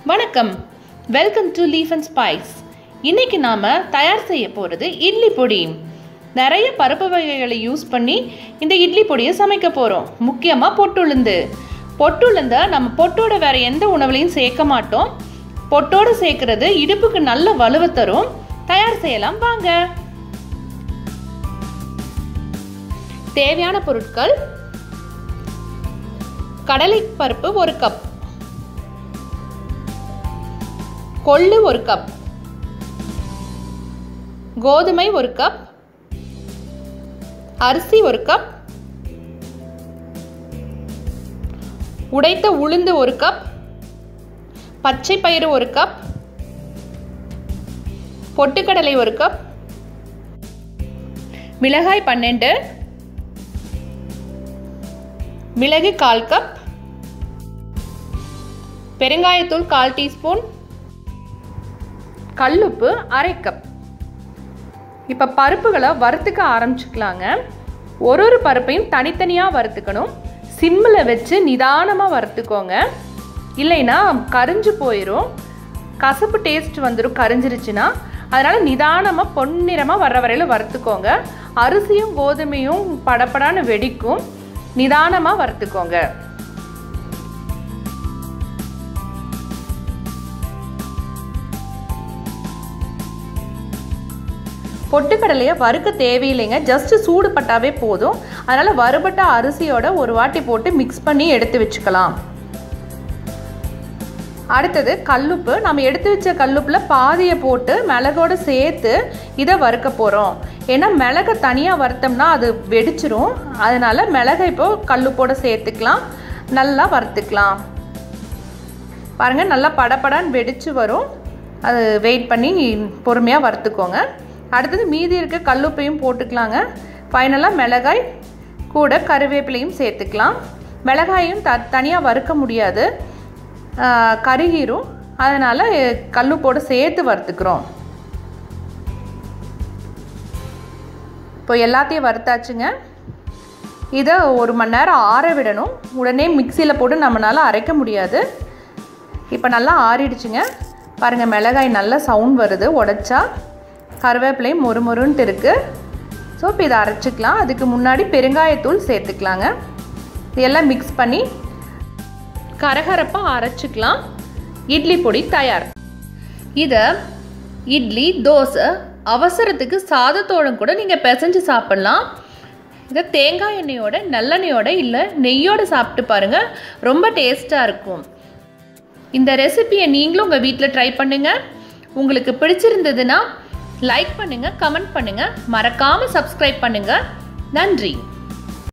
வணக்கம் welcome to leaf and spice இன்னைக்கு நாம் தயார் செய்ய போகிறது இட்லி பொடி நிறைய பருப்பு வகைகளை யூஸ் பண்ணி இந்த இட்லி பொடியை சமைக்க போகிறோம் முக்கியமாக பொட்டுளுந்து பொட்டுளுந்தை நம்ம பொட்டோட வேற எந்த உணவுலையும் சேர்க்க மாட்டோம் பொட்டோடு சேர்க்கறது இடுப்புக்கு நல்ல வலுவை தரும் தயார் செய்யலாம் வாங்க தேவையான பொருட்கள் கடலை பருப்பு ஒரு கப் கொள்ளு ஒரு கப் கோதுமை ஒரு கப் அரிசி ஒரு கப் உடைத்த உளுந்து ஒரு கப் பச்சை பயிறு ஒரு கப் பொட்டுக்கடலை ஒரு கப் மிளகாய் பன்னெண்டு மிளகு கால் கப் பெருங்காயத்தூள் கால் டீஸ்பூன் கல்லுப்பு அரை கப் இப்போ பருப்புகளை வறுத்துக்க ஆரம்பிச்சுக்கலாங்க ஒரு ஒரு பருப்பையும் தனித்தனியாக வறுத்துக்கணும் சிம்மில் வச்சு நிதானமாக வறுத்துக்கோங்க இல்லைன்னா கரிஞ்சு போயிடும் கசப்பு டேஸ்ட் வந்துடும் கரிஞ்சிருச்சுன்னா அதனால் நிதானமாக பொன்னிறமாக வர்ற வரையில் வறுத்துக்கோங்க அரிசியும் கோதுமையும் படப்படான்னு வெடிக்கும் நிதானமாக வறுத்துக்கோங்க பொட்டுக்கடலையை வறுக்க தேவையில்லைங்க ஜஸ்ட் சூடு பட்டாவே போதும் அதனால் வறுபட்ட அரிசியோட ஒரு வாட்டி போட்டு மிக்ஸ் பண்ணி எடுத்து வச்சுக்கலாம் அடுத்தது கல்லுப்பு நம்ம எடுத்து வச்ச கல்லுப்பில் பாதியை போட்டு மிளகோடு சேர்த்து இதை வறுக்க போகிறோம் ஏன்னா மிளகை தனியாக வறுத்தோம்னா அது வெடிச்சிரும் அதனால் மிளகை இப்போ கல்லுப்போடு சேர்த்துக்கலாம் நல்லா வறுத்துக்கலாம் பாருங்கள் நல்லா படப்படான்னு வெடிச்சு வரும் அது வெயிட் பண்ணி பொறுமையாக வறுத்துக்கோங்க அடுத்தது மீதி இருக்க கல்லுப்பையும் போட்டுக்கலாங்க ஃபைனலாக மிளகாய் கூட கருவேப்பிலையும் சேர்த்துக்கலாம் மிளகாயும் த தனியாக வறுக்க முடியாது கருகிரும் அதனால் கல்லுப்போடு சேர்த்து வறுத்துக்கிறோம் இப்போ எல்லாத்தையும் வறுத்தாச்சுங்க இதை ஒரு மணி நேரம் ஆற விடணும் உடனே மிக்சியில் போட்டு நம்மளால் அரைக்க முடியாது இப்போ நல்லா ஆறிடுச்சுங்க பாருங்கள் மிளகாய் நல்லா சவுண்ட் வருது உடச்சா கருவேப்பிலையும் மொறு மொறுன்ட்டு இருக்குது ஸோ இப்போ இதை அரைச்சிக்கலாம் அதுக்கு முன்னாடி பெருங்காயத்தூள் சேர்த்துக்கலாங்க இதெல்லாம் மிக்ஸ் பண்ணி கரகரப்பாக அரைச்சிக்கலாம் இட்லி பொடி தயார் இதை இட்லி தோசை அவசரத்துக்கு சாதத்தோடும் கூட நீங்கள் பிசைஞ்சு சாப்பிட்லாம் இதை தேங்காய் எண்ணெயோட நல்லெண்ணெயோட இல்லை நெய்யோடு சாப்பிட்டு பாருங்கள் ரொம்ப டேஸ்ட்டாக இருக்கும் இந்த ரெசிபியை நீங்களும் உங்கள் வீட்டில் ட்ரை பண்ணுங்கள் உங்களுக்கு பிடிச்சிருந்ததுன்னா லைக் பண்ணுங்கள் கமெண்ட் பண்ணுங்கள் மறக்காமல் சப்ஸ்கிரைப் பண்ணுங்கள் நன்றி